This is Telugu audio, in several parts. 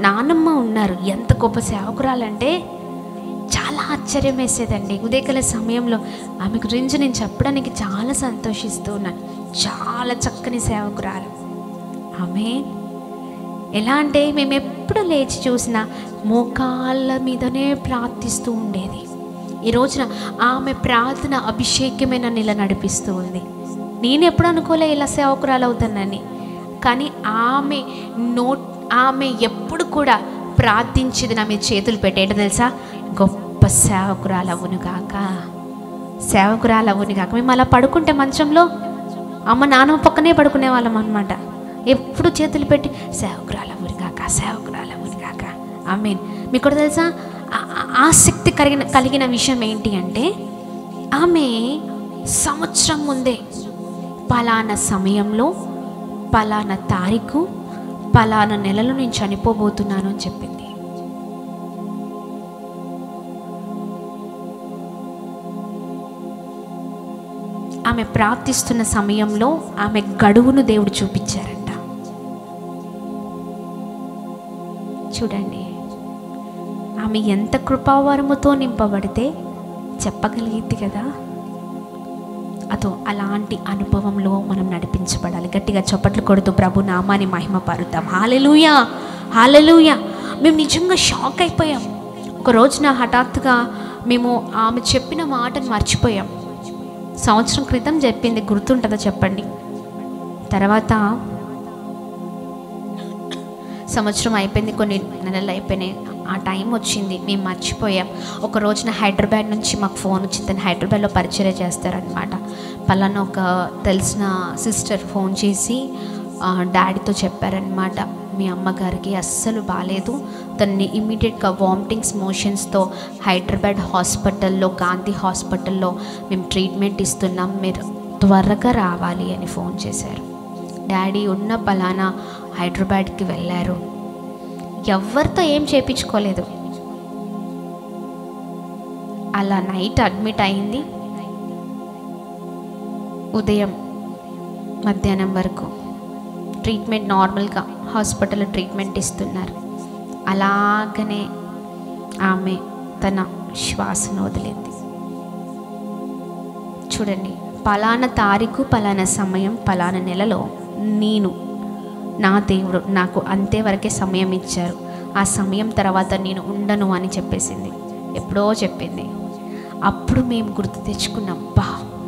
నానమ్మ ఉన్నారు ఎంత గొప్ప సేవకురాలంటే చాలా ఆశ్చర్యం వేసేదండి ఉదయకాల సమయంలో ఆమె గురించి నేను చెప్పడానికి చాలా సంతోషిస్తూ ఉన్నాను చాలా చక్కని సేవకురాలు ఆమె ఎలా అంటే మేము ఎప్పుడు లేచి చూసినా మోకాళ్ళ మీదనే ప్రార్థిస్తూ ఉండేది ఈ రోజున ఆమె ప్రార్థన అభిషేకమే నన్ను ఇలా నడిపిస్తూ ఉంది నేను ఎప్పుడు అనుకోలే ఇలా సేవకురాలు అవుతానని కానీ ఆమె నో ఆమె ఎప్పుడు కూడా ప్రార్థించేది నా మీద చేతులు పెట్టేట తెలుసా గొప్ప సేవకురాలు అవును కాక సేవకురాలు అవును కాక మేము అలా పడుకుంటే మంచంలో అమ్మ నాన్న పక్కనే పడుకునే వాళ్ళం అనమాట ఎప్పుడు చేతులు పెట్టి సేవకురాలు అవును కాక సేవకురాలు అవును కాక ఐ మీన్ మీకు కూడా తెలుసా ఆ- ఆ- ఆసక్తి కలిగిన కలిగిన విషయం ఏంటి అంటే ఆమె సంవత్సరం ముందే పలానా సమయంలో పలానా తారీఖు పలానా నెలలో నేను చనిపోబోతున్నాను అని చెప్పింది ఆమె ప్రార్థిస్తున్న సమయంలో ఆమె గడువును దేవుడు చూపించారంట చూడండి ఆమె ఎంత కృపావరముతో నింపబడితే చెప్పగలిగింది కదా అదో అలాంటి అనుభవంలో మనం నడిపించబడాలి గట్టిగా చప్పట్లు కొడుతూ ప్రభు నామాన్ని మహిమ పరుద్దాం హాలెలూయా హాలెలూయా మేము నిజంగా షాక్ అయిపోయాం ఒక రోజున హఠాత్తుగా మేము ఆమె చెప్పిన మాటను మర్చిపోయాం సంవత్సరం క్రితం చెప్పింది గుర్తుంటుందో చెప్పండి తర్వాత సంవత్సరం అయిపోయింది కొన్ని నెలలు అయిపోయినాయి ఆ టైం వచ్చింది మేము మర్చిపోయాం ఒక రోజున హైదరాబాద్ నుంచి మాకు ఫోన్ వచ్చింది తను హైదరాబాద్లో పరిచయం చేస్తారనమాట పలానా ఒక తెలిసిన సిస్టర్ ఫోన్ చేసి ఆ, డాడీతో చెప్పారనమాట మీ అమ్మగారికి అస్సలు బాగాలేదు తనని ఇమీడియట్గా వామిటింగ్స్ మోషన్స్తో హైదరాబాద్ హాస్పిటల్లో గాంధీ హాస్పిటల్లో మేము ట్రీట్మెంట్ ఇస్తున్నాం మీరు త్వరగా రావాలి అని ఫోన్ చేశారు డాడీ ఉన్న పలానా హైదరాబాద్కి వెళ్ళారు ఎవరితో ఏం చేయించుకోలేదు అలా నైట్ అడ్మిట్ అయింది ఉదయం మధ్యాహ్నం వరకు ట్రీట్మెంట్ నార్మల్గా హాస్పిటల్లో ట్రీట్మెంట్ ఇస్తున్నారు అలాగనే ఆమె తన శ్వాసను వదిలింది చూడండి పలానా తారీఖు పలానా సమయం పలానా నెలలో నేను నా దేవుడు నాకు అంతే వరకే సమయం ఇచ్చారు ఆ సమయం తర్వాత నేను ఉండను అని చెప్పేసింది ఎప్పుడో చెప్పింది అప్పుడు మేము గుర్తు తెచ్చుకున్నాం బా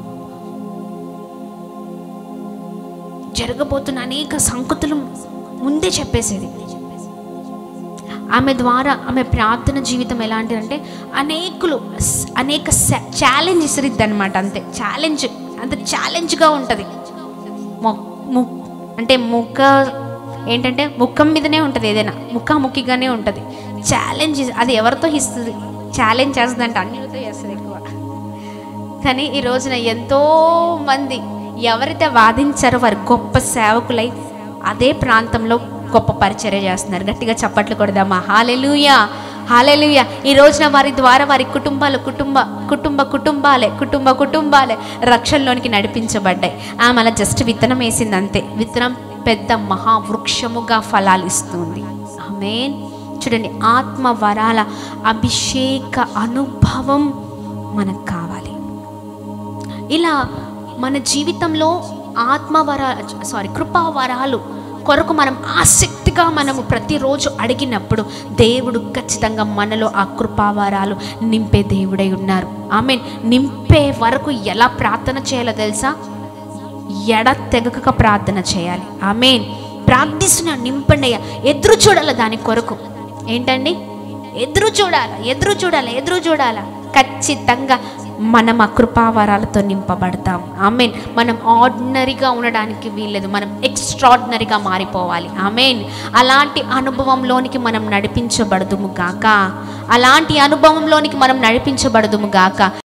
జరగబోతున్న అనేక సంగతులు ముందే చెప్పేసేది ఆమె ద్వారా ఆమె ప్రార్థన జీవితం ఎలాంటిదంటే అనేకులు స్- అనేక ఛాలెంజ్ ఇసిరిద్ది అనమాట అంతే ఛాలెంజ్ అంత ఛాలెంజ్గా ఉంటుంది మొ- ము- అంటే ముఖ ఏంటంటే ముఖం మీదనే ఉంటుంది ఏదైనా ముఖాముఖిగానే ఉంటుంది ఛాలెంజ్ అది ఎవరితో ఇస్తుంది ఛాలెంజ్ చేస్తుంది అంటే అన్నిటితో చేస్తుంది ఎక్కువ కానీ ఈ రోజున ఎంతో మంది ఎవరైతే వాదించారో వారు గొప్ప సేవకులై అదే ప్రాంతంలో గొప్ప పరిచర్య చేస్తున్నారు గట్టిగా చప్పట్లు కొడదామా హాలెలుయా హాలెలుయా ఈ రోజున వారి ద్వారా వారి కుటుంబాలు కుటుంబ కుటుంబ కుటుంబాలే కుటుంబ కుటుంబాలే రక్షణలోనికి నడిపించబడ్డాయి ఆమె అలా జస్ట్ విత్తనం వేసింది అంతే విత్తనం పెద్ద మహావృక్షముగా ఫలాలు ఇస్తుంది ఆమెన్ చూడండి ఆత్మ వరాల అభిషేక అనుభవం మనకు కావాలి ఇలా మన జీవితంలో ఆత్మవర సారీ కృపావరాలు కొరకు మనం ఆసక్తిగా మనము ప్రతిరోజు అడిగినప్పుడు దేవుడు ఖచ్చితంగా మనలో ఆ కృపావరాలు నింపే దేవుడై ఉన్నారు ఆమె నింపే వరకు ఎలా ప్రార్థన చేయాలో తెలుసా ఎడ తెగక ప్రార్థన చేయాలి ఆమెన్ ప్రార్థిస్తున్న నింపండి అయ్యా ఎదురు చూడాలి దాని కొరకు ఏంటండి ఎదురు చూడాలి ఎదురు చూడాలి ఎదురు చూడాలి ఖచ్చితంగా మనం ఆ కృపావరాలతో నింపబడతాం ఆమెన్ మనం ఆర్డినరీగా ఉండడానికి వీల్లేదు మనం ఎక్స్ట్రాడినరీగా మారిపోవాలి ఆమెన్ అలాంటి అనుభవంలోనికి మనం నడిపించబడదుము గాక అలాంటి అనుభవంలోనికి మనం నడిపించబడదుము గాక